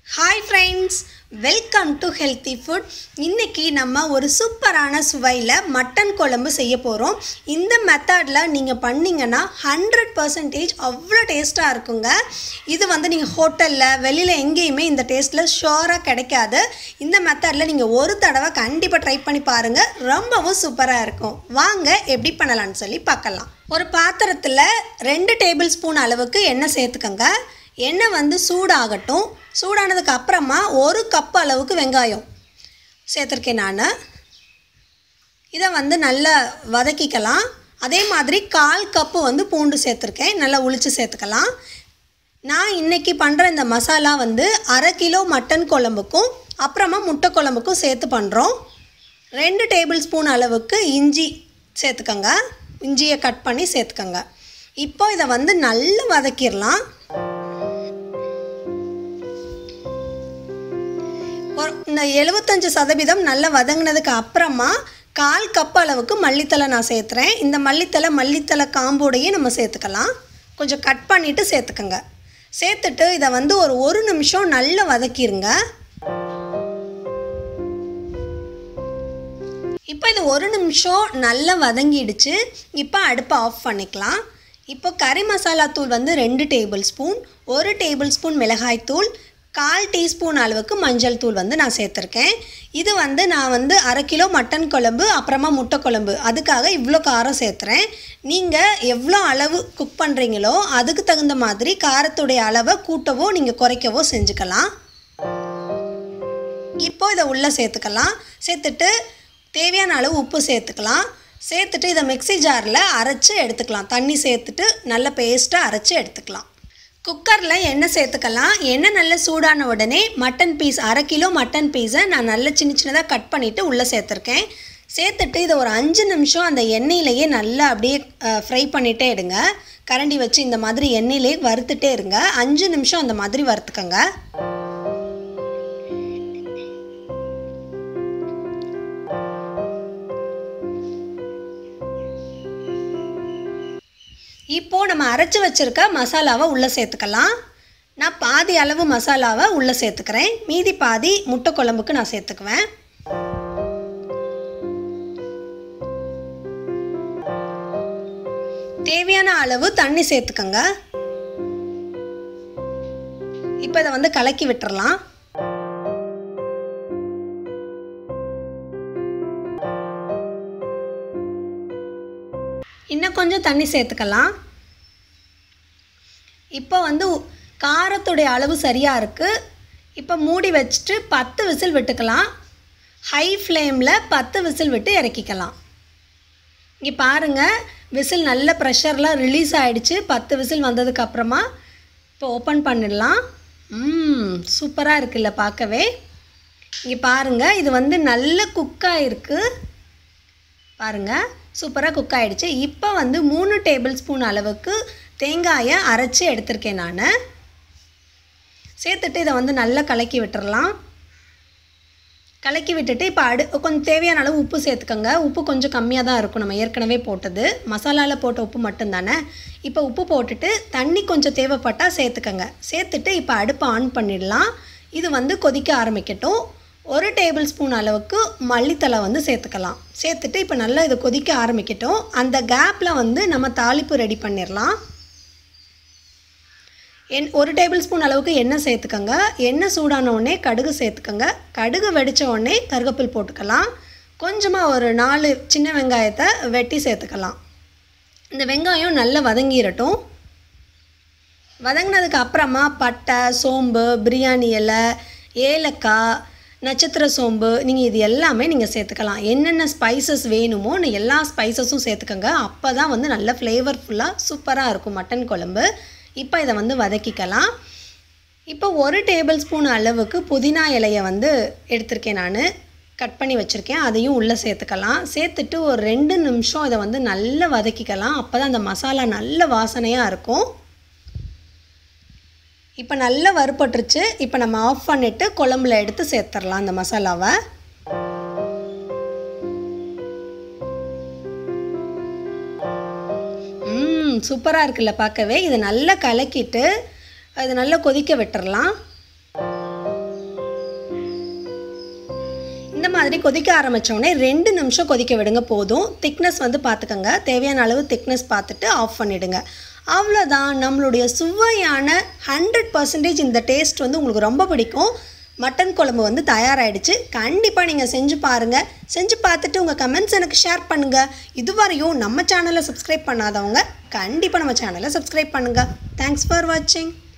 hi friends welcome to healthy food இன்றைக்கி நம்ம ஒரு சூப்பரான சுவையில் மட்டன் குழம்பு செய்ய போகிறோம் இந்த மெத்தடில் நீங்கள் பண்ணிங்கன்னா ஹண்ட்ரட் பர்சன்டேஜ் அவ்வளோ டேஸ்ட்டாக இருக்குங்க இது வந்து நீங்கள் ஹோட்டலில் வெளியில் எங்கேயுமே இந்த டேஸ்ட்டில் ஷோராக கிடைக்காது இந்த மெத்தடில் நீங்கள் ஒரு தடவை கண்டிப்பாக ட்ரை பண்ணி பாருங்கள் ரொம்பவும் சூப்பராக இருக்கும் வாங்க எப்படி பண்ணலான்னு சொல்லி பார்க்கலாம் ஒரு பாத்திரத்தில் ரெண்டு டேபிள் ஸ்பூன் அளவுக்கு எண்ணெய் சேர்த்துக்கோங்க எண்ணெய் வந்து சூடாகட்டும் சூடானதுக்கு அப்புறமா ஒரு கப் அளவுக்கு வெங்காயம் சேர்த்துருக்கேன் நான் இதை வந்து நல்லா வதக்கிக்கலாம் அதே மாதிரி கால் கப்பு வந்து பூண்டு சேர்த்துருக்கேன் நல்லா உளிச்சு சேர்த்துக்கலாம் நான் இன்றைக்கி பண்ணுற இந்த மசாலா வந்து அரை கிலோ மட்டன் குழம்புக்கும் அப்புறமா முட்டை குழம்புக்கும் சேர்த்து பண்ணுறோம் ரெண்டு டேபிள் ஸ்பூன் அளவுக்கு இஞ்சி சேர்த்துக்கோங்க இஞ்சியை கட் பண்ணி சேர்த்துக்கோங்க இப்போ இதை வந்து நல்லா வதக்கிடலாம் ஒரு இந்த எழுபத்தஞ்சு சதவீதம் நல்லா வதங்கினதுக்கு அப்புறமா கால் கப் அளவுக்கு மல்லித்தலை நான் சேர்த்துறேன் இந்த மல்லித்தலை மல்லித்தலை காம்போடையே நம்ம சேர்த்துக்கலாம் கொஞ்சம் கட் பண்ணிவிட்டு சேர்த்துக்கோங்க சேர்த்துட்டு இதை வந்து ஒரு ஒரு நிமிஷம் நல்லா வதக்கிடுங்க இப்போ இது ஒரு நிமிஷம் நல்லா வதங்கிடுச்சு இப்போ அடுப்பை ஆஃப் பண்ணிக்கலாம் இப்போ கறி மசாலா தூள் வந்து ரெண்டு டேபிள் ஸ்பூன் ஒரு டேபிள் ஸ்பூன் மிளகாய் தூள் கால் டீஸ்பூன் அளவுக்கு மஞ்சள் தூள் வந்து நான் சேர்த்துருக்கேன் இது வந்து நான் வந்து அரை கிலோ மட்டன் குழம்பு அப்புறமா முட்டை குழம்பு அதுக்காக இவ்வளோ காரம் சேர்த்துறேன் நீங்கள் எவ்வளோ அளவு குக் பண்ணுறீங்களோ அதுக்கு தகுந்த மாதிரி காரத்துடைய அளவை கூட்டவோ நீங்கள் குறைக்கவோ செஞ்சுக்கலாம் இப்போ இதை உள்ளே சேர்த்துக்கலாம் சேர்த்துட்டு தேவையான அளவு உப்பு சேர்த்துக்கலாம் சேர்த்துட்டு இதை மிக்ஸி ஜாரில் அரைச்சி எடுத்துக்கலாம் தண்ணி சேர்த்துட்டு நல்ல பேஸ்ட்டாக அரைச்சி எடுத்துக்கலாம் குக்கரில் எண்ணெய் சேர்த்துக்கலாம் எண்ணெய் நல்லா சூடான உடனே மட்டன் பீஸ் அரை கிலோ மட்டன் பீஸை நான் நல்ல சின்ன சின்னதாக கட் பண்ணிவிட்டு உள்ளே சேர்த்துருக்கேன் சேர்த்துட்டு இதை ஒரு அஞ்சு நிமிஷம் அந்த எண்ணெயிலேயே நல்லா அப்படியே ஃப்ரை பண்ணிகிட்டே எடுங்க கரண்டி வச்சு இந்த மாதிரி எண்ணெயிலே வறுத்துட்டே இருங்க அஞ்சு நிமிஷம் அந்த மாதிரி வறுத்துக்கங்க இப்போது நம்ம அரைச்சி வச்சுருக்க மசாலாவை உள்ளே சேர்த்துக்கலாம் நான் பாதி அளவு மசாலாவை உள்ளே சேர்த்துக்கிறேன் மீதி பாதி முட்டை குழம்புக்கு நான் சேர்த்துக்குவேன் தேவையான அளவு தண்ணி சேர்த்துக்கோங்க இப்போ இதை வந்து கலக்கி விட்டுறலாம் இன்னும் கொஞ்சம் தண்ணி சேர்த்துக்கலாம் இப்போ வந்து காரத்துடைய அளவு சரியாக இருக்குது இப்போ மூடி வச்சுட்டு பத்து விசில் விட்டுக்கலாம் ஹை ஃப்ளேமில் பத்து விசில் விட்டு இறக்கிக்கலாம் இங்கே பாருங்கள் விசில் நல்ல ப்ரெஷர்லாம் ரிலீஸ் ஆகிடுச்சு பத்து விசில் வந்ததுக்கப்புறமா இப்போ ஓப்பன் பண்ணிடலாம் ம் சூப்பராக இருக்குல்ல பார்க்கவே இங்கே பாருங்கள் இது வந்து நல்ல குக்காக இருக்குது பாருங்கள் சூப்பராக குக் ஆகிடுச்சு இப்போ வந்து மூணு டேபிள் ஸ்பூன் அளவுக்கு தேங்காயை அரைச்சி எடுத்திருக்கேன் நான் சேர்த்துட்டு இதை வந்து நல்லா கலக்கி விட்டுறலாம் கலக்கி விட்டுட்டு இப்போ அடு கொஞ்சம் தேவையான அளவு உப்பு சேர்த்துக்கோங்க உப்பு கொஞ்சம் கம்மியாக தான் இருக்கும் நம்ம ஏற்கனவே போட்டது மசாலாவில் போட்ட உப்பு மட்டும்தானே இப்போ உப்பு போட்டுட்டு தண்ணி கொஞ்சம் தேவைப்பட்டால் சேர்த்துக்கோங்க சேர்த்துட்டு இப்போ அடுப்பை ஆன் பண்ணிடலாம் இது வந்து கொதிக்க ஆரம்பிக்கட்டும் ஒரு டேபிள் ஸ்பூன் அளவுக்கு மல்லித்தலை வந்து சேர்த்துக்கலாம் சேர்த்துட்டு இப்போ நல்லா இது கொதிக்க ஆரம்பிக்கட்டும் அந்த கேப்பில் வந்து நம்ம தாளிப்பு ரெடி பண்ணிடலாம் என் ஒரு டேபிள் ஸ்பூன் அளவுக்கு எண்ணெய் சேர்த்துக்கோங்க எண்ணெய் சூடான உடனே கடுகு சேர்த்துக்கோங்க கடுகு வெடித்த உடனே கருகப்பில் போட்டுக்கலாம் கொஞ்சமாக ஒரு நாலு சின்ன வெங்காயத்தை வெட்டி சேர்த்துக்கலாம் இந்த வெங்காயம் நல்லா வதங்கிடட்டும் வதங்கினதுக்கு அப்புறமா பட்டை சோம்பு பிரியாணி இலை ஏலக்காய் நட்சத்திர சோம்பு நீங்கள் இது எல்லாமே நீங்கள் சேர்த்துக்கலாம் என்னென்ன ஸ்பைசஸ் வேணுமோ எல்லா ஸ்பைசஸும் சேர்த்துக்கோங்க அப்போ தான் வந்து நல்ல ஃப்ளேவர்ஃபுல்லாக சூப்பராக இருக்கும் மட்டன் குழம்பு இப்போ இதை வந்து வதக்கிக்கலாம் இப்போ ஒரு டேபிள் ஸ்பூன் அளவுக்கு புதினா இலையை வந்து எடுத்திருக்கேன் நான் கட் பண்ணி வச்சுருக்கேன் அதையும் உள்ளே சேர்த்துக்கலாம் சேர்த்துட்டு ஒரு ரெண்டு நிமிஷம் இதை வந்து நல்லா வதக்கிக்கலாம் அப்போ தான் அந்த மசாலா நல்ல வாசனையாக இருக்கும் இப்போ நல்லா வறுபட்டுருச்சு இப்போ நம்ம ஆஃப் பண்ணிவிட்டு குழம்புல எடுத்து சேர்த்துடலாம் அந்த மசாலாவை ம் சூப்பராக இருக்குல்ல பார்க்கவே இதை நல்லா கலக்கிட்டு அது நல்லா கொதிக்க விட்டுறலாம் இந்த மாதிரி கொதிக்க ஆரம்பித்தோடனே ரெண்டு நிமிஷம் கொதிக்க விடுங்க போதும் திக்னஸ் வந்து பார்த்துக்கோங்க தேவையான அளவு திக்னஸ் பார்த்துட்டு ஆஃப் பண்ணிவிடுங்க அவ்வளோதான் நம்மளுடைய சுவையான ஹண்ட்ரட் பர்சன்டேஜ் இந்த டேஸ்ட் வந்து உங்களுக்கு ரொம்ப பிடிக்கும் மட்டன் குழம்பு வந்து தயாராகிடுச்சு கண்டிப்பாக நீங்கள் செஞ்சு பாருங்கள் செஞ்சு பார்த்துட்டு உங்கள் கமெண்ட்ஸ் எனக்கு ஷேர் பண்ணுங்கள் இதுவரையும் நம்ம சேனலை சப்ஸ்கிரைப் பண்ணாதவங்க கண்டிப்பாக நம்ம சேனலை சப்ஸ்கிரைப் பண்ணுங்கள் தேங்க்ஸ் ஃபார் வாட்சிங்